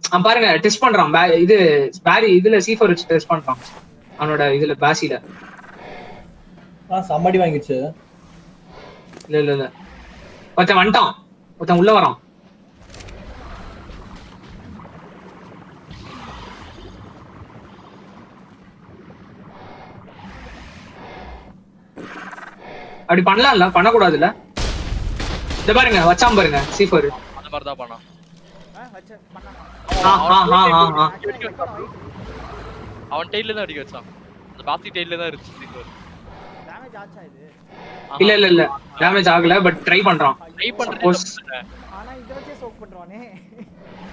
அவன் பாருங்க டெஸ்ட் பண்றான் பே- இது பேரி இதுல சீஃபர் வச்சு டெஸ்ட் பண்றான் அவனோட இதுல பேசில ஆ சம்மடி வாங்கிடுச்சு இல்ல இல்ல இல்ல ஒருத்தன் வந்துட்டான் ஒருத்தன் உள்ள வரான் அப்படி பண்ணலாம்ல பண்ணக்கூடாதுல்ல இந்த பாருங்க வச்சான் பாருங்க சீஃபர் அந்த மாதிரி தான் பண்ணான் ஆ, வச்ச பண்ணாமா ஆ ஆ ஆ ஆ ஆ அவன் டெய்ல தான் அடிக்க வச்சான் அந்த பாசி டெய்ல தான் இருந்துச்சு சீக்கிரம் டேமேஜ் ஆச்சா இது இல்ல இல்ல இல்ல டேமேஜ் ஆகல பட் ட்ரை பண்றான் ட்ரை Suppose- பண்றேன் ஆனா இத வச்சே சோக் பண்றானே